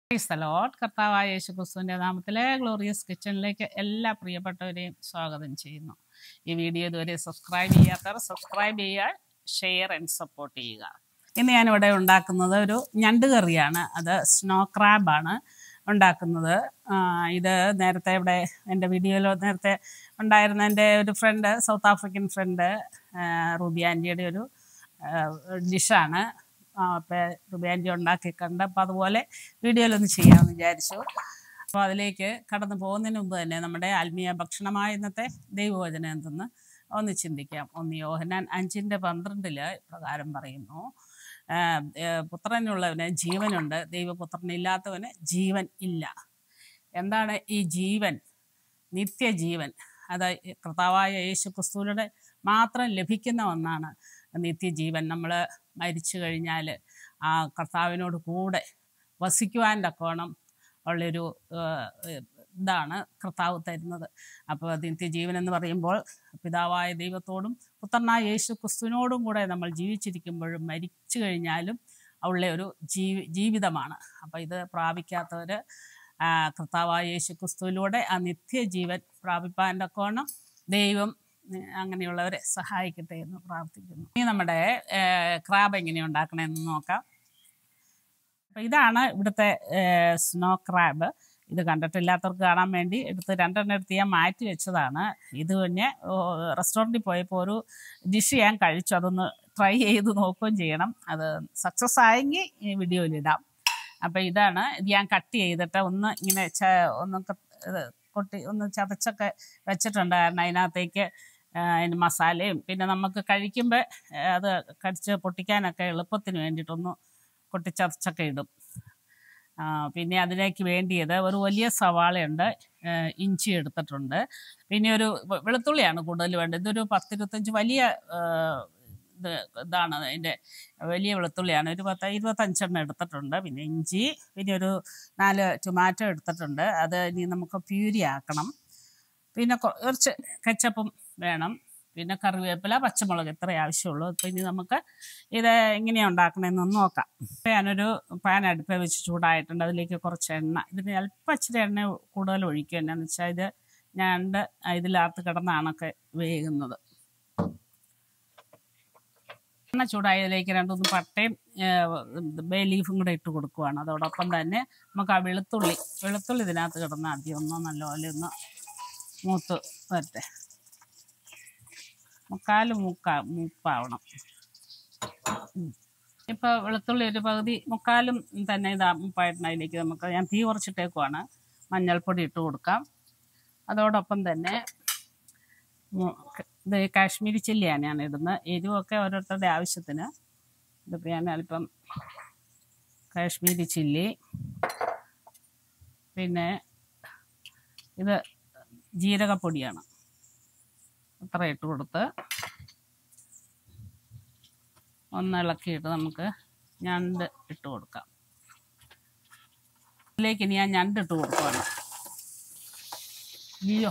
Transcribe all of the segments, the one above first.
Praise the Lord കർത്താവായ യേശു ക്രിസ്തുവിൻ്റെ നാമത്തിലെ glorious കിച്ചണിലേക്ക് എല്ലാ പ്രിയപ്പെട്ടവരെയും സ്വാഗതം ചെയ്യുന്നു ഈ വീഡിയോ ഇതുവരെ സബ്സ്ക്രൈബ് ചെയ്യാത്തവർ സബ്സ്ക്രൈബ് ചെയ്യുക ഷെയർ ആൻഡ് സപ്പോർട്ട് ചെയ്യുക ഇന്ന് ഞാനിവിടെ ഉണ്ടാക്കുന്നത് ഒരു ഞണ്ട് കറിയാണ് അത് സ്നോ ക്രാബാണ് ഉണ്ടാക്കുന്നത് ആ, ഇത് നേരത്തെ ഇവിടെ എൻ്റെ വീഡിയോയിൽ നേരത്തെ ഉണ്ടായിരുന്ന എൻ്റെ ഒരു friend South African friend Ruby ആൻറ്റിയുടെ ഒരു ഡിഷാണ് അപ്പോൾ റുബി ആൻറ്റി ഉണ്ടാക്കി കണ്ട് അപ്പോൾ അതുപോലെ വീഡിയോയിലൊന്ന് ചെയ്യാമെന്ന് വിചാരിച്ചു അപ്പോൾ അതിലേക്ക് കടന്നു പോകുന്നതിന് മുമ്പ് തന്നെ നമ്മുടെ ആത്മീയ ഭക്ഷണമായ ഇന്നത്തെ ദൈവവചനം എന്തെന്ന് ഒന്ന് ചിന്തിക്കാം ഒന്ന് യോഹനാൻ അഞ്ചിൻ്റെ പന്ത്രണ്ടിൽ പ്രകാരം പറയുന്നു ആ, ഏ, പുത്രനുള്ളവന് ജീവനുണ്ട് ദൈവപുത്രനില്ലാത്തവന് ജീവൻ ഇല്ല എന്താണ് ഈ ജീവൻ നിത്യജീവൻ അത് കർത്താവായ യേശു ക്രിസ്തുവിലൂടെ മാത്രം ലഭിക്കുന്ന ഒന്നാണ് നിത്യജീവൻ നമ്മൾ മരിച്ചു കഴിഞ്ഞാൽ ആ കർത്താവിനോട് കൂടെ വസിക്കുവാൻ തക്കോണം ഉള്ളൊരു ഏഹ്, ഇതാണ് കർത്താവ് തരുന്നത് അപ്പോൾ നിത്യജീവൻ എന്ന് പറയുമ്പോൾ പിതാവായ ദൈവത്തോടും പുത്രനായ യേശു ക്രിസ്തുവിനോടും കൂടെ നമ്മൾ ജീവിച്ചിരിക്കുമ്പോഴും മരിച്ചു കഴിഞ്ഞാലും ഉള്ള ഒരു ജീവി ജീവിതമാണ് അപ്പോൾ ഇത് പ്രാപിക്കാത്തവർ കർത്താവായ യേശു ക്രിസ്തുവിലൂടെ ആ നിത്യജീവൻ പ്രാപിപ്പാൻ തക്കോണം ദൈവം ഉം, അങ്ങനെയുള്ളവരെ സഹായിക്കട്ടെ എന്ന് പ്രാർത്ഥിക്കുന്നു ഇനി നമ്മുടെ ക്രാബ് എങ്ങനെ ഉണ്ടാക്കണമെന്ന് നോക്കാം അപ്പോൾ ഇതാണ് ഇവിടുത്തെ സ്നോ ക്രാബ് ഇത് കണ്ടിട്ടില്ലാത്തവർക്ക് കാണാൻ വേണ്ടി എടുത്ത് രണ്ടെണ്ണം എടുത്ത് ഞാൻ മാറ്റി വെച്ചതാണ് ഇത് പിന്നെ റെസ്റ്റോറൻറ്റിൽ പോയപ്പോൾ ഒരു ഡിഷ് ഞാൻ കഴിച്ചു അതൊന്ന് ട്രൈ ചെയ്ത് നോക്കുകയും ചെയ്യണം അത് സക്സസ് ആയെങ്കിൽ ഈ വീഡിയോയിലിടാം അപ്പോൾ ഇതാണ് ഇത് ഞാൻ കട്ട് ചെയ്തിട്ട് ഒന്ന് ഇങ്ങനെ ച ഒന്ന് ക- ഇത് കൊട്ടി ഒന്ന് ചതച്ചൊക്കെ വെച്ചിട്ടുണ്ട് കാരണം അതിനകത്തേക്ക് ആ, അതിന് മസാലയും പിന്നെ നമുക്ക് കഴിക്കുമ്പോൾ അത് കടിച്ച് പൊട്ടിക്കാനൊക്കെ എളുപ്പത്തിന് വേണ്ടിയിട്ടൊന്ന് കൊട്ടിച്ചതച്ചൊക്കെ ഇടും ആ, പിന്നെ അതിലേക്ക് വേണ്ടിയത് ഒരു വലിയ സവാളയുണ്ട് ആ, ഇഞ്ചി എടുത്തിട്ടുണ്ട് പിന്നെ ഒരു വെ- വെളുത്തുള്ളിയാണ് കൂടുതൽ വേണ്ടത് ഇതൊരു പത്തിരുപത്തഞ്ച് വലിയ ആ, ഇത് ഇതാണ് അതിൻ്റെ വലിയ വെളുത്തുള്ളിയാണ് ഒരു പത്ത് ഇരുപത്തഞ്ചെണ്ണം എടുത്തിട്ടുണ്ട് പിന്നെ ഇഞ്ചി പിന്നെ ഒരു നാല് ടൊമാറ്റോ എടുത്തിട്ടുണ്ട് അത് ഇനി നമുക്ക് പ്യൂരി ആക്കണം പിന്നെ കൊ- കുറച്ച് കെച്ചപ്പും വേണം പിന്നെ കറിവേപ്പില പച്ചമുളക് ഇത്രേ ആവശ്യമുള്ളൂ അപ്പോൾ ഇനി നമുക്ക് ഇത് എങ്ങനെയാണ് ഉണ്ടാക്കണമെന്ന് നോക്കാം ഇപ്പം ഞാനൊരു പാൻ അടുപ്പ വെച്ച് ചൂടായിട്ടുണ്ട് അതിലേക്ക് കുറച്ച് എണ്ണ ഇതിന് അല്പം ഇച്ചിരി എണ്ണ കൂടുതൽ ഒഴിക്കും എന്നാന്ന് വെച്ചാൽ ഇത് ഞാണ്ട് ഇതിനകത്ത് കിടന്നാണൊക്കെ വേകുന്നത് എണ്ണ ചൂടായതിലേക്ക് രണ്ടൂന്ന് പട്ടയും ബേ ലീഫും കൂടെ ഇട്ട് കൊടുക്കുവാണ് അതോടൊപ്പം തന്നെ നമുക്ക് ആ വെളുത്തുള്ളി വെളുത്തുള്ളി ഇതിനകത്ത് കിടന്ന് ആദ്യം ഒന്ന് നല്ലപോലെ ഒന്ന് മൂത്ത് വരട്ടെ മുക്കാൽ മൂക്ക മൂപ്പാവണം ഉം. ഇപ്പൊ വെളുത്തുള്ളി ഒരു പകുതി മുക്കാലും തന്നെ ഇതാ മൂപ്പായിട്ടുണ്ട് അതിലേക്ക് നമുക്ക് ഞാൻ തീ കുറച്ചിട്ടേക്കുവാണ് മഞ്ഞൾപ്പൊടി ഇട്ട് കൊടുക്കാം അതോടൊപ്പം തന്നെ ഉം, ക- ഇത് കാശ്മീരി ചില്ലിയാണ് ഞാൻ ഇടുന്നത് എരിവൊക്കെ ഓരോരുത്തരുടെ ആവശ്യത്തിന് ഇതിപ്പോൾ ഞാൻ അല്പം കാശ്മീരി ചില്ലി പിന്നെ ഇത് ജീരകപ്പൊടിയാണ് അത്ര ഇട്ട് കൊടുത്ത് ഒന്ന് ഇളക്കിയിട്ട് നമുക്ക് ഞണ്ട് ഇട്ട് കൊടുക്കാം ഇതിലേക്ക് ഇനി ഞാൻ ഞണ്ട് ഇട്ട് കൊടുക്കുകയാണ് അയ്യോ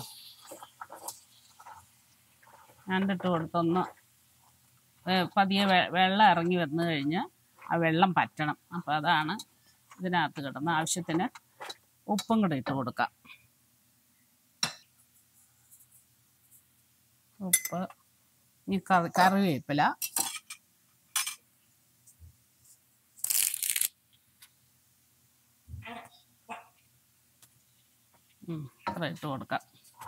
ഞണ്ടിട്ട് കൊടുത്തൊന്ന് ഏ, പതിയെ വെ- വെള്ളം ഇറങ്ങി വന്നു കഴിഞ്ഞ് ആ വെള്ളം പറ്റണം അപ്പോൾ അതാണ് ഇതിനകത്ത് കിടന്ന ആവശ്യത്തിന് ഉപ്പും കൂടെ ഇട്ട് കൊടുക്കാം ഉപ്പ് ഇനി കറി കറിവേപ്പില ഉം, ഇത്ര ഇട്ട് കൊടുക്കാം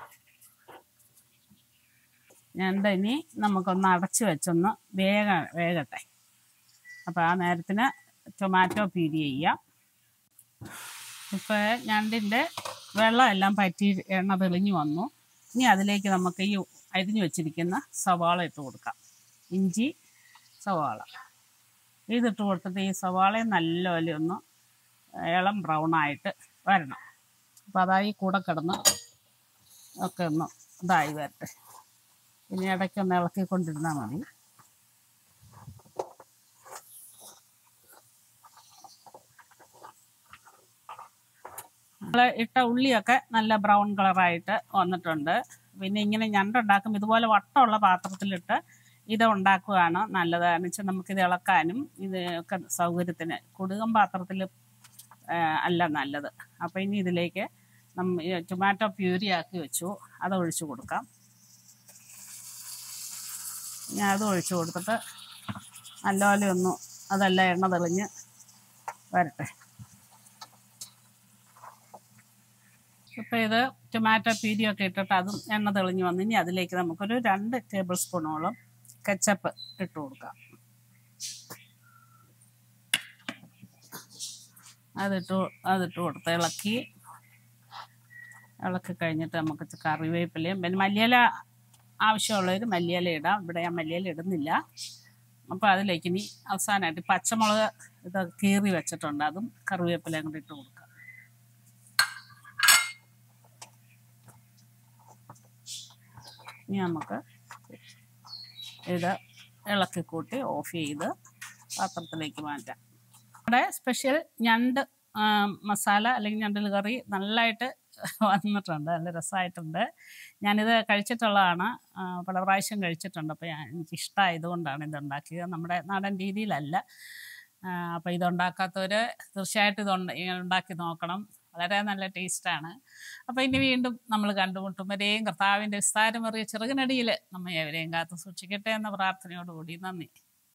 ഞണ്ട് ഇനി നമുക്കൊന്ന് അടച്ച് വെച്ചൊന്ന് വേഗ വേഗട്ടെ അപ്പോൾ ആ നേരത്തിന് ടൊമാറ്റോ പീരി ചെയ്യാം ഇപ്പോൾ ഞണ്ടിൻ്റെ വെള്ളം എല്ലാം പറ്റി എണ്ണ തെളിഞ്ഞു വന്നു ഇനി അതിലേക്ക് നമുക്ക് ഈ അരിഞ്ഞു വെച്ചിരിക്കുന്ന സവാള ഇട്ട് കൊടുക്കാം ഇഞ്ചി സവാള ഇതിട്ട് കൊടുത്തിട്ട് ഈ സവാളയും നല്ലപോലെ ഒന്ന് ഇളം ബ്രൗൺ ആയിട്ട് വരണം അപ്പോൾ അതായി കൂടെ കിടന്ന് ഒക്കെ ഒന്ന് ഇതായി വരട്ടെ ഇനി ഇടയ്ക്കൊന്ന് ഇളക്കിക്കൊണ്ടിരുന്നാൽ മതി നമ്മൾ ഇട്ട ഉള്ളിയൊക്കെ നല്ല ബ്രൗൺ കളറായിട്ട് വന്നിട്ടുണ്ട് പിന്നെ ഇങ്ങനെ ഞണ്ടുണ്ടാക്കും ഇതുപോലെ വട്ടമുള്ള പാത്രത്തിലിട്ട് ഇത് ഉണ്ടാക്കുകയാണ് നല്ലത് എന്ന് വെച്ചാൽ നമുക്കിത് ഇളക്കാനും ഇത് ഒക്കെ സൗകര്യത്തിന് കുടുകം പാത്രത്തിൽ ആ, അല്ല നല്ലത് അപ്പോൾ ഇനി ഇതിലേക്ക് നമ്മ ഈ ടൊമാറ്റോ പ്യൂരി ആക്കി വെച്ചു അത് ഒഴിച്ചു കൊടുക്കാം ഞാൻ അത് ഒഴിച്ചു കൊടുത്തിട്ട് നല്ലപോലെ ഒന്ന് അതെല്ലാം എണ്ണ തെളിഞ്ഞ് വരട്ടെ ഇപ്പോൾ ഇത് ടൊമാറ്റോ പീരിയൊക്കെ ഇട്ടിട്ട് അതും എണ്ണ തെളിഞ്ഞ് വന്നു ഇനി അതിലേക്ക് നമുക്കൊരു രണ്ട് ടേബിൾ സ്പൂണോളം കെച്ചപ്പ് ഇട്ട് കൊടുക്കാം അതിട്ട് അതിട്ട് കൊടുത്ത് ഇളക്കി ഇളക്കി കഴിഞ്ഞിട്ട് നമുക്ക് ഇച്ചിരി കറിവേപ്പിലയും പിന്നെ മല്ലിയില ആവശ്യമുള്ളവർ മല്ലിയില ഇടാം ഇവിടെ ഞാൻ മല്ലിയില ഇടുന്നില്ല അപ്പോൾ അതിലേക്ക് ഇനി അവസാനമായിട്ട് പച്ചമുളക് ഇത് കീറി വെച്ചിട്ടുണ്ട് അതും കറിവേപ്പിലയും കൂടി ഇട്ട് കൊടുക്കാം ഇനി നമുക്ക് ഇത് ഇളക്കി കൂട്ടി ഓഫ് ചെയ്ത് പാത്രത്തിലേക്ക് മാറ്റാം നമ്മുടെ സ്പെഷ്യൽ ഞണ്ട് ആ, മസാല അല്ലെങ്കിൽ ഞണ്ടിൽ കറി നല്ലതായിട്ട് വന്നിട്ടുണ്ട് നല്ല രസമായിട്ടുണ്ട് ഞാനിത് കഴിച്ചിട്ടുള്ളതാണ് ആ, പല പ്രാവശ്യം കഴിച്ചിട്ടുണ്ട് അപ്പോൾ ഞാൻ എനിക്ക് ഇഷ്ടമായതുകൊണ്ടാണ് ഇത് ഉണ്ടാക്കിയത് നമ്മുടെ നാടൻ രീതിയിലല്ല അപ്പോൾ ഇതുണ്ടാക്കാത്തവർ തീർച്ചയായിട്ടും ഇത് ഉണ്ട- ഇങ്ങനെ ഉണ്ടാക്കി നോക്കണം വളരെ നല്ല ടേസ്റ്റാണ് അപ്പോൾ ഇനി വീണ്ടും നമ്മൾ കണ്ടുമുട്ടും വരെയും കർത്താവിൻ്റെ വിസ്താരമേറിയ ചെറുകിനടിയിൽ നമ്മെ എവരെയും കാത്തു സൂക്ഷിക്കട്ടെ എന്ന പ്രാർത്ഥനയോടുകൂടി നന്ദി